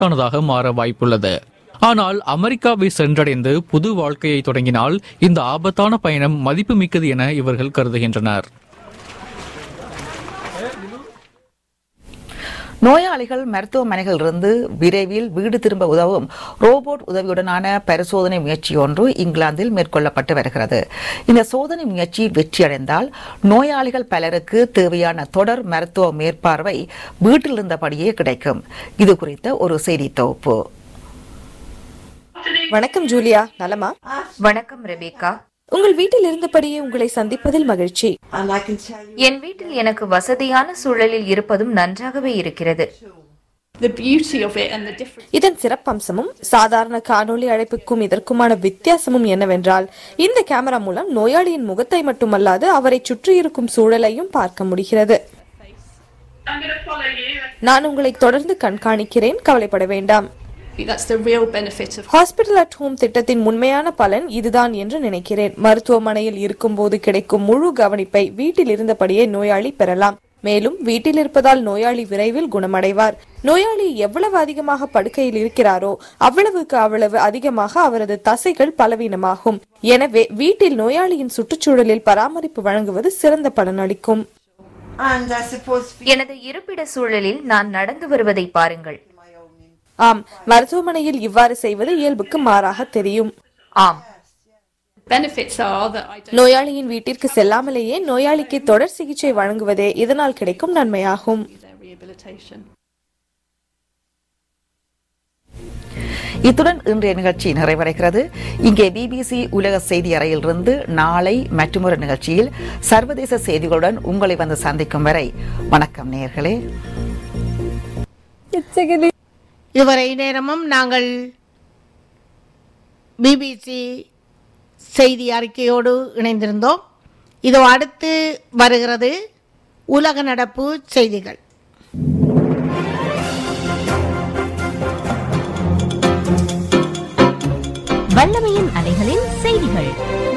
ஆபத்தானதாக மாற வாய்ப்புள்ளது ஆனால் அமெரிக்காவை சென்றடைந்து புது வாழ்க்கையை தொடங்கினால் இந்த ஆபத்தான பயணம் மதிப்புமிக்கது என இவர்கள் கருதுகின்றனர் நோயாளிகள் மருத்துவமனைகளிலிருந்து விரைவில் வீடு திரும்ப உதவும் ரோபோட் உதவியுடனான பரிசோதனை முயற்சி ஒன்று இங்கிலாந்தில் மேற்கொள்ளப்பட்டு வருகிறது இந்த சோதனை முயற்சி வெற்றியடைந்தால் நோயாளிகள் பலருக்கு தேவையான தொடர் மருத்துவ மேற்பார்வை வீட்டில் இருந்தபடியே கிடைக்கும் இது குறித்த ஒரு செய்தி தொகுப்பு வணக்கம் ஜூலியா நலமா வணக்கம் ரெபேக்கா உங்கள் வீட்டில் இருந்தபடியே உங்களை சந்திப்பதில் மகிழ்ச்சி என் வீட்டில் எனக்கு வசதியான சூழலில் இருப்பதும் நன்றாகவே இருக்கிறது the beauty of it and the difference. இதன் சிறப்பம்சமும் சாதாரண காணொளி அழைப்புக்கும் இதற்குமான வித்தியாசமும் என்னவென்றால் இந்த கேமரா மூலம் நோயாளியின் முகத்தை மட்டுமல்லாது அவரை சுற்றியிருக்கும் சூழலையும் பார்க்க முடிகிறது நான் உங்களை தொடர்ந்து கண்காணிக்கிறேன் கவலைப்பட வேண்டாம் That's the real benefit of hospital at home திட்டத்தின் உண்மையான பலன் இதுதான் என்று நினைக்கிறேன் மருத்துவமனையில் இருக்கும்போது கிடைக்கும் முழு கவனிப்பை வீட்டில் இருந்தபடியே நோயாளி பெறலாம் மேலும் வீட்டில் இருப்பதால் நோயாளி விரைவில் குணமடைவார் நோயாளி எவ்வளவு அதிகமாக படுக்கையில் இருக்கிறாரோ அவ்வளவுக்கு அவ்வளவு அதிகமாக அவரது தசைகள் பலவீனமாகும் எனவே வீட்டில் நோயாளியின் சுற்றுச்சூழலில் பராமரிப்பு வழங்குவது சிறந்த பலனளிக்கும் எனது இருப்பிட சூழலில் நான் நடந்து வருவதை பாருங்கள் ஆம் மருத்துவமனையில் இவ்வாறு செய்வது இயல்புக்கு மாறாக தெரியும் ஆம் benefits are that I don't நோயாளியின் வீட்டிற்கு செல்லாமலேயே நோயாளிக்கு தொடர் சிகிச்சை வழங்குவதே இதனால் கிடைக்கும் நன்மையாகும் need their rehabilitation. இத்துடன் இன்றைய நிகழ்ச்சி நிறைவடைகிறது இங்கே பிபிசி உலக செய்தி அறையிலிருந்து நாளை மற்றொரு நிகழ்ச்சியில் சர்வதேச செய்திகளுடன் உங்களை வந்து சந்திக்கும் வரை வணக்கம் நேயர்களே இதுவரை நேரமும் நாங்கள் பிபிசி செய்தி அறிக்கையோடு இணைந்திருந்தோம் இதோ அடுத்து வருகிறது உலக நடப்பு செய்திகள் வல்லமையின் அலைகளின் செய்திகள்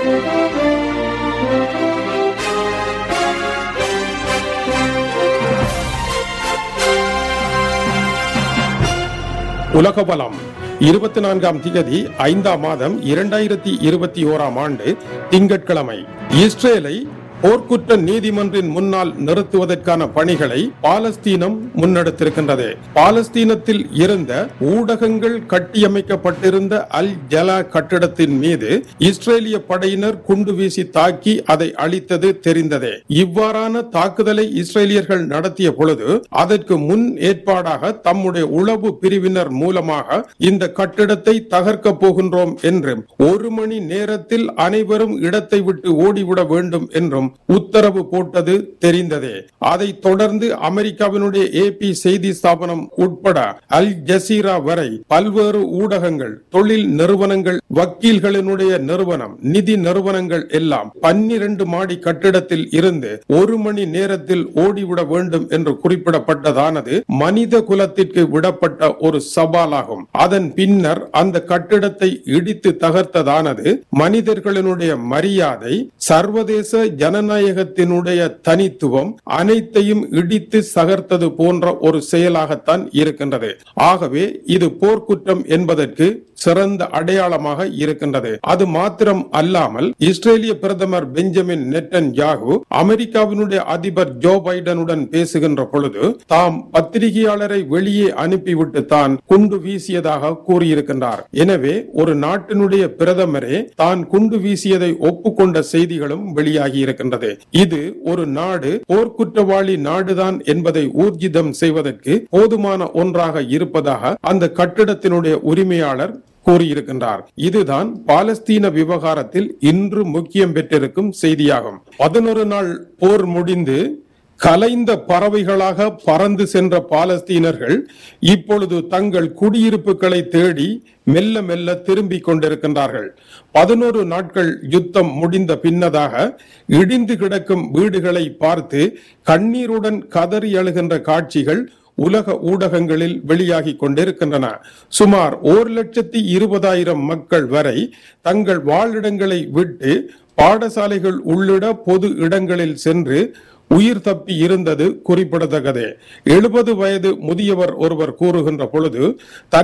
உலக பலம் இருபத்தி நான்காம் திகதி ஐந்தாம் மாதம் இரண்டாயிரத்தி இருபத்தி ஓராம் ஆண்டு திங்கட்கிழமை இஸ்ரேலை போர்க்குற்ற நீதிமன்றின் முன்னால் நிறுத்துவதற்கான பணிகளை பாலஸ்தீனம் முன்னெடுத்திருக்கின்றது பாலஸ்தீனத்தில் இருந்த ஊடகங்கள் கட்டியமைக்கப்பட்டிருந்த அல் ஜலா கட்டிடத்தின் மீது இஸ்ரேலிய படையினர் குண்டு வீசி தாக்கி அதை அழித்தது தெரிந்ததே இவ்வாறான தாக்குதலை இஸ்ரேலியர்கள் நடத்திய பொழுது அதற்கு முன் ஏற்பாடாக தம்முடைய உளவு பிரிவினர் மூலமாக இந்த கட்டிடத்தை தகர்க்க போகின்றோம் என்றும் ஒரு மணி நேரத்தில் அனைவரும் இடத்தை விட்டு ஓடிவிட வேண்டும் என்றும் உத்தரவு போட்டது தெரிந்ததே அதைத் தொடர்ந்து அமெரிக்காவினுடைய ஏபி செய்தி ஸ்தாபனம் உட்பட அல் ஜசீரா வரை பல்வேறு ஊடகங்கள் தொழில் நிறுவனங்கள் வக்கீல்களினுடைய நிறுவனம் நிதி நிறுவனங்கள் எல்லாம் பன்னிரண்டு மாடி கட்டிடத்தில் இருந்து ஒரு மணி நேரத்தில் ஓடிவிட வேண்டும் என்று குறிப்பிடப்பட்டதானது மனித குலத்திற்கு விடப்பட்ட ஒரு சவாலாகும் அதன் பின்னர் அந்த கட்டிடத்தை இடித்து தகர்த்ததானது மனிதர்களினுடைய மரியாதை சர்வதேச ஜனநாயகத்தினுடைய தனித்துவம் அனைத்தையும் இடித்து சகர்த்தது போன்ற ஒரு செயலாகத்தான் இருக்கின்றது ஆகவே இது போர்க்குற்றம் என்பதற்கு சிறந்த அடையாளமாக இருக்கின்றது அது மாத்திரம் அல்லாமல் இஸ்ரேலிய பிரதமர் பெஞ்சமின் நெட்டன் யாகு அமெரிக்காவினுடைய அதிபர் ஜோ பைடனுடன் பேசுகின்ற பொழுது தாம் பத்திரிகையாளரை வெளியே அனுப்பிவிட்டு தான் குண்டு வீசியதாக கூறியிருக்கின்றார் எனவே ஒரு நாட்டினுடைய பிரதமரே தான் குண்டு வீசியதை ஒப்புக்கொண்ட செய்திகளும் வெளியாகி இருக்கின்றது இது ஒரு நாடு போர்க்குற்றவாளி நாடுதான் என்பதை ஊர்ஜிதம் செய்வதற்கு போதுமான ஒன்றாக இருப்பதாக அந்த கட்டிடத்தினுடைய உரிமையாளர் கூறியிருக்கின்றார் இதுதான் பாலஸ்தீன விவகாரத்தில் இன்று முக்கியம் பெற்றிருக்கும் செய்தியாகும் பதினொரு நாள் போர் முடிந்து கலைந்த பறவைகளாக பறந்து சென்ற பாலஸ்தீனர்கள் இப்பொழுது தங்கள் குடியிருப்புகளை தேடி மெல்ல மெல்ல திரும்பிக் கொண்டிருக்கின்றார்கள் பதினோரு நாட்கள் யுத்தம் முடிந்த பின்னதாக இடிந்து கிடக்கும் வீடுகளை பார்த்து கண்ணீருடன் கதறி அழுகின்ற காட்சிகள் உலக ஊடகங்களில் வெளியாகி கொண்டிருக்கின்றன சுமார் ஒரு லட்சத்தி இருபதாயிரம் மக்கள் வரை தங்கள் வாழிடங்களை விட்டு பாடசாலைகள் உள்ளிட பொது இடங்களில் சென்று உயிர் தப்பி இருந்தது குறிப்பிடத்தக்கது எழுபது வயது முதியவர் ஒருவர் கூறுகின்ற பொழுது